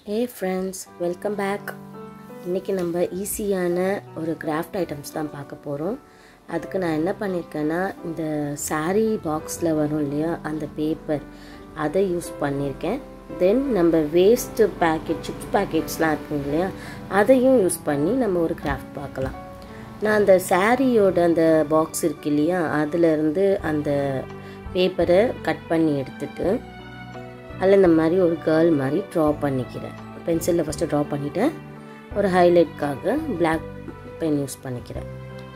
hey friends welcome back இன்றைக்கி நம்ம ஈஸியான ஒரு கிராஃப்ட் ஐட்டம்ஸ் தான் பார்க்க போகிறோம் அதுக்கு நான் என்ன பண்ணியிருக்கேன்னா இந்த saree பாக்ஸில் வரும் இல்லையா அந்த பேப்பர் அதை யூஸ் பண்ணியிருக்கேன் தென் நம்ம வேஸ்ட்டு பேக்கெட் சிப்ஸ் பேக்கெட்ஸ்லாம் இருக்குங்க இல்லையா அதையும் யூஸ் பண்ணி நம்ம ஒரு கிராஃப்ட் பார்க்கலாம் நான் அந்த சாரியோட அந்த பாக்ஸ் இருக்கு இல்லையா அதுலேருந்து அந்த பேப்பரை கட் பண்ணி எடுத்துட்டு அதில் இந்த மாதிரி ஒரு கேர்ள் மாதிரி ட்ரா பண்ணிக்கிறேன் பென்சிலில் ஃபஸ்ட்டு ட்ரா பண்ணிவிட்டேன் ஒரு ஹைலைட்காக பிளாக் பென் யூஸ் பண்ணிக்கிறேன்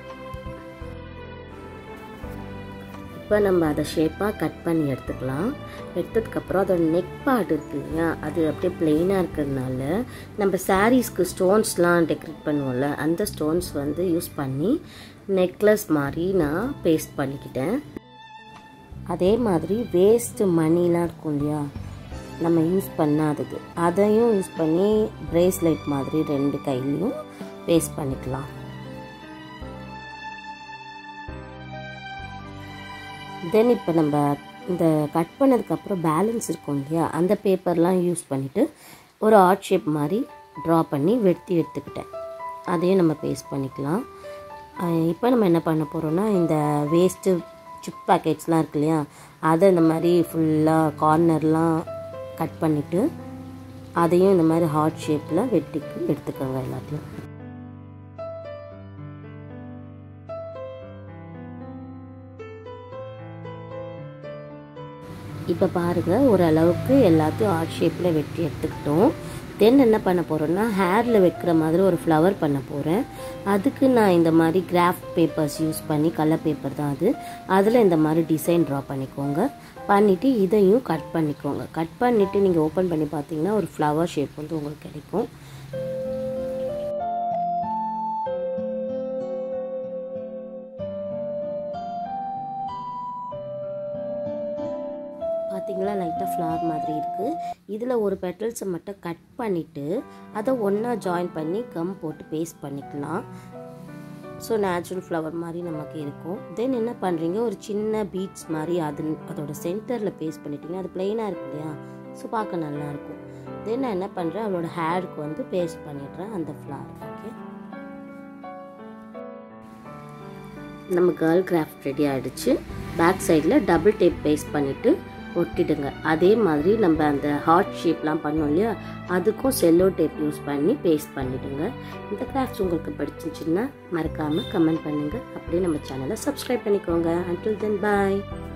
இப்போ நம்ம அதை ஷேப்பாக கட் பண்ணி எடுத்துக்கலாம் எடுத்ததுக்கப்புறம் அதோட நெக் பார்ட் இருக்கு இல்லையா அது அப்படியே பிளெயினாக இருக்கிறதுனால நம்ம சாரீஸ்க்கு ஸ்டோன்ஸ்லாம் டெக்கரேட் பண்ணுவோம்ல அந்த ஸ்டோன்ஸ் வந்து யூஸ் பண்ணி நெக்லஸ் மாதிரி நான் பேஸ்ட் பண்ணிக்கிட்டேன் அதே மாதிரி வேஸ்ட்டு மணிலாம் இருக்கும் இல்லையா நம்ம யூஸ் பண்ணாதது அதையும் யூஸ் பண்ணி பிரேஸ்லெட் மாதிரி ரெண்டு கையிலையும் பேஸ்ட் பண்ணிக்கலாம் தென் இப்போ நம்ம இந்த கட் பண்ணதுக்கப்புறம் பேலன்ஸ் இருக்கும் இல்லையா அந்த பேப்பர்லாம் யூஸ் பண்ணிவிட்டு ஒரு ஆர்ட் ஷேப் மாதிரி ட்ரா பண்ணி வெட்டி எடுத்துக்கிட்டேன் அதையும் நம்ம பேஸ்ட் பண்ணிக்கலாம் இப்போ நம்ம என்ன பண்ண போகிறோம்னா இந்த வேஸ்ட்டு சிப் பேக்கெட்ஸ்லாம் இருக்கு இல்லையா அதை இந்த மாதிரி ஃபுல்லாக கார்னர்லாம் கட் பண்ணிவிட்டு அதையும் இந்த மாதிரி ஹார்ட் ஷேப்பில் வெட்டி எடுத்துக்கோங்க எல்லாத்தையும் இப்போ பாருங்கள் ஓரளவுக்கு எல்லாத்தையும் ஆர்ட் ஷேப்பில் வெட்டி எடுத்துக்கிட்டோம் தென் என்ன பண்ண போகிறோன்னா ஹேரில் வைக்கிற மாதிரி ஒரு ஃப்ளவர் பண்ண போகிறேன் அதுக்கு நான் இந்த மாதிரி கிராஃப்ட் பேப்பர்ஸ் யூஸ் பண்ணி கலர் பேப்பர் தான் அது அதில் இந்த மாதிரி டிசைன் ட்ரா பண்ணிக்கோங்க பண்ணிவிட்டு இதையும் கட் பண்ணிக்கோங்க கட் பண்ணிவிட்டு நீங்கள் ஓப்பன் பண்ணி பார்த்தீங்கன்னா ஒரு ஃப்ளவர் ஷேப் வந்து உங்களுக்கு கிடைக்கும் பார்த்தீங்களா லைட்டாக ஃப்ளவர் மாதிரி இருக்குது இதில் ஒரு பெட்டல்ஸை மட்டும் கட் பண்ணிவிட்டு அதை ஒன்றா ஜாயின் பண்ணி கம் போட்டு பேஸ்ட் பண்ணிக்கலாம் ஸோ நேச்சுரல் ஃப்ளவர் மாதிரி நமக்கு இருக்கும் தென் என்ன பண்ணுறீங்க ஒரு சின்ன பீட்ஸ் மாதிரி அது அதோட சென்டரில் பேஸ்ட் பண்ணிட்டீங்க அது பிளெயினாக இருக்கு இல்லையா ஸோ பார்க்க நல்லாயிருக்கும் தென் நான் என்ன பண்ணுறேன் அவளோட ஹேருக்கு வந்து பேஸ்ட் பண்ணிடுறேன் அந்த ஃப்ளவர் ஓகே நம்ம கேர்ள் கிராஃப்ட் ரெடி ஆகிடுச்சு பேக் சைடில் டபுள் டேப் பேஸ்ட் பண்ணிவிட்டு ஒட்டிடுங்க அதே மாதிரி நம்ம அந்த ஹார்ட் ஷேப்லாம் பண்ணோம் இல்லையா அதுக்கும் செல்லோ டேப் யூஸ் பண்ணி பேஸ்ட் பண்ணிவிடுங்க இந்த கிராஃப்ட்ஸ் உங்களுக்கு பிடிச்சிச்சின்னா மறக்காமல் கமெண்ட் பண்ணுங்கள் அப்படியே நம்ம சேனலை சப்ஸ்கிரைப் பண்ணிக்கோங்க அன்டில் தென் பாய்